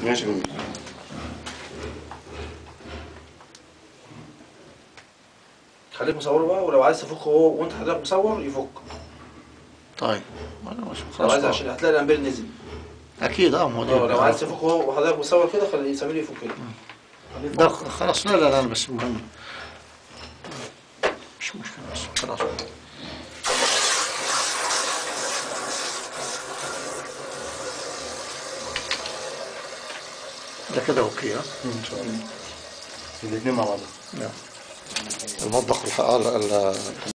ماشي يا جميل خليك مصوره بقى ولو عايز تفك هو وانت حضرتك مصور يفك طيب أنا مش لو خلاص عايز طبعا. عشان هتلاقي الامبير نزل اكيد اه ما هو دي اه لو عايز تفك هو وحضرتك مصور كده خلي سمير يفك كده خليه يفك. ده خلاص لا لا لا بس مهم مش مشكلة بس خلاص ده كده اوكي ها ان شاء الله الاثنين مع بعض المطبخ والح- ال- ال-